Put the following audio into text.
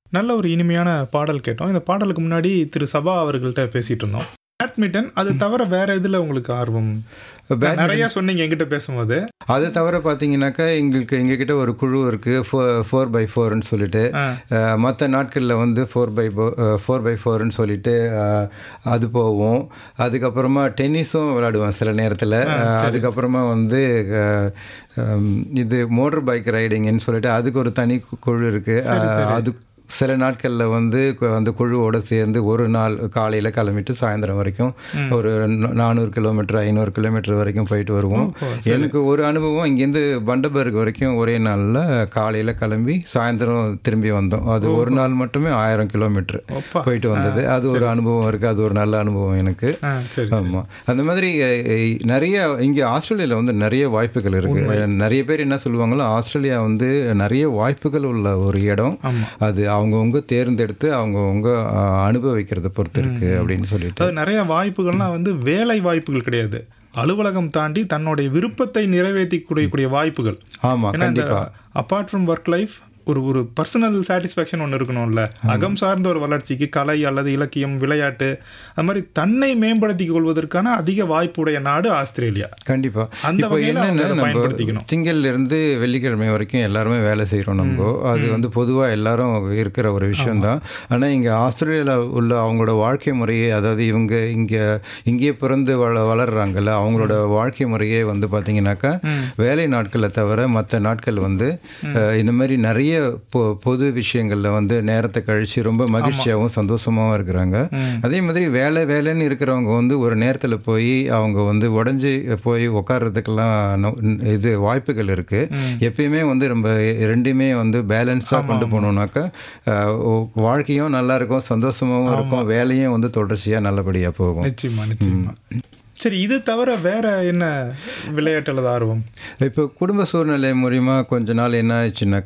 நல்ல ஒரு இனிமையான பாடல் கேட்டோம் இந்த பாடலுக்கு முன்னாடி திரு சபா அவர்கள்ட்ட பேசிட்டு இருந்தோம் பேட்மிண்டன் அது தவிர வேற எதுல உங்களுக்கு ஆர்வம் பேட்மிண்டன் நிறைய சொன்னீங்க என்கிட்ட பேசும்போது அதை தவிர பார்த்தீங்கன்னாக்கா எங்களுக்கு எங்ககிட்ட ஒரு குழு இருக்குது ஃபோ ஃபோர் பை ஃபோர்னு சொல்லிட்டு ஆ, மற்ற நாட்களில் வந்து ஃபோர் பை ஃபோர் பை ஃபோர்னு சொல்லிட்டு அஹ், அது போவோம் அதுக்கப்புறமா டென்னிஸும் விளையாடுவேன் சில நேரத்தில் அதுக்கப்புறமா வந்து அஹ், ஹம், இது மோட்டர் பைக் ரைடிங்னு சொல்லிட்டு அதுக்கு ஒரு தனி கு- குழு இருக்குது அது சில நாட்களில் வந்து கு- அந்த குழுவோட சேர்ந்து ஒரு நாள் காலையில் கிளம்பிட்டு சாயந்தரம் வரைக்கும் ஒரு ந- நானூறு கிலோமீட்டர் ஐநூறு கிலோமீட்டர் வரைக்கும் போயிட்டு வருவோம் எனக்கு ஒரு அனுபவம் இங்கேருந்து பண்டபர்க் வரைக்கும் ஒரே நாளில் காலையில் கிளம்பி சாயந்தரம் திரும்பி வந்தோம் அது ஒரு நாள் மட்டுமே ஆயிரம் கிலோமீட்டர் ஒப்பா. போயிட்டு வந்தது அது ஒரு அனுபவம் இருக்குது அது ஒரு நல்ல அனுபவம் எனக்கு ஆ, சரி ஆமாம் அந்த மாதிரி அஹ், அஹ், நிறைய இங்கே ஆஸ்திரேலியாவில் வந்து நிறைய வாய்ப்புகள் இருக்குது நிறைய பேர் என்ன சொல்லுவாங்களோ ஆஸ்திரேலியா வந்து நிறைய வாய்ப்புகள் உள்ள ஒரு இடம் ஆமா. அது அவங்கவுங்க தேர்ந்தெடுத்து அவங்கவுங்க அஹ், அனுபவிக்கிறத பொறுத்து இருக்கு அப்படின்னு சொல்லிட்டு அது நிறைய வாய்ப்புகள்லாம் வந்து வேலை வாய்ப்புகள் கிடையாது அலுவலகம் தாண்டி தன்னுடைய விருப்பத்தை நிறைவேற்றி கூடிய வாய்ப்புகள் ஆமாம் கண்டிப்பாக அப்பார்ட் ஃப்ரம் ஒர்க் லைஃப் ஒரு ஒரு பர்சனல் சாட்டிஸ்ஃபேக்ஷன் ஒன்று இருக்கணும்ல அகம் சார்ந்த ஒரு வளர்ச்சிக்கு கலை அல்லது இலக்கியம் விளையாட்டு அது மாதிரி தன்னை மேம்படுத்திக் கொள்வதற்கான அதிக வாய்ப்புடைய நாடு ஆஸ்திரேலியா கண்டிப்பா அந்த இப்போ வகையில அவங்க என்னன்னா அதை நம்ம பயன்படுத்திக்கணும். திங்கள்ல இருந்து வெள்ளிக்கிழமை வரைக்கும் எல்லாருமே வேலை செய்கிறோம் நம்ம அது வந்து பொதுவா எல்லாரும் இருக்கிற ஒரு விஷயம்தான் ஆனா இங்க ஆஸ்திரேலியால உள்ள அவங்களோட வாழ்க்கை முறையே அதாவது இவங்க இங்க இங்கேயே பிறந்து வள வளர்றாங்கல்ல அவங்களோட வாழ்க்கை முறையே வந்து பாத்தீங்கன்னாக்கா வேலை நாட்களை தவிர மற்ற நாட்கள் வந்து அஹ், இந்த மாதிரி நிறைய பொ பொது விஷயங்கள்ல வந்து நேரத்தை கழிச்சு ரொம்ப மகிழ்ச்சியாகவும் சந்தோஷமாகவும் இருக்கிறாங்க அதே மாதிரி வேலை வேலைன்னு இருக்கிறவங்க வந்து ஒரு நேரத்தில் போய் அவங்க வந்து உடஞ்சி போய் உட்கார்றதுக்கெல்லாம் நோ- இது வாய்ப்புகள் இருக்கு எப்பயுமே வந்து நம்ம ரெண்டுமே வந்து பேலன்ஸாக கொண்டு போனோம்னாக்கா அஹ், ஓ- வாழ்க்கையும் நல்லா இருக்கும் சந்தோஷமாகவும் இருக்கும் வேலையும் வந்து தொடர்ச்சியாக நல்லபடியாக போகும் நிச்சயமா நிச்சயமா சரி இது தவிர வேற என்ன விளையாட்டு அல்லது ஆர்வம் இப்போ குடும்ப சூழ்நிலை மூலியமா கொஞ்ச நாள் என்ன ஆச்சுன்னாக்கா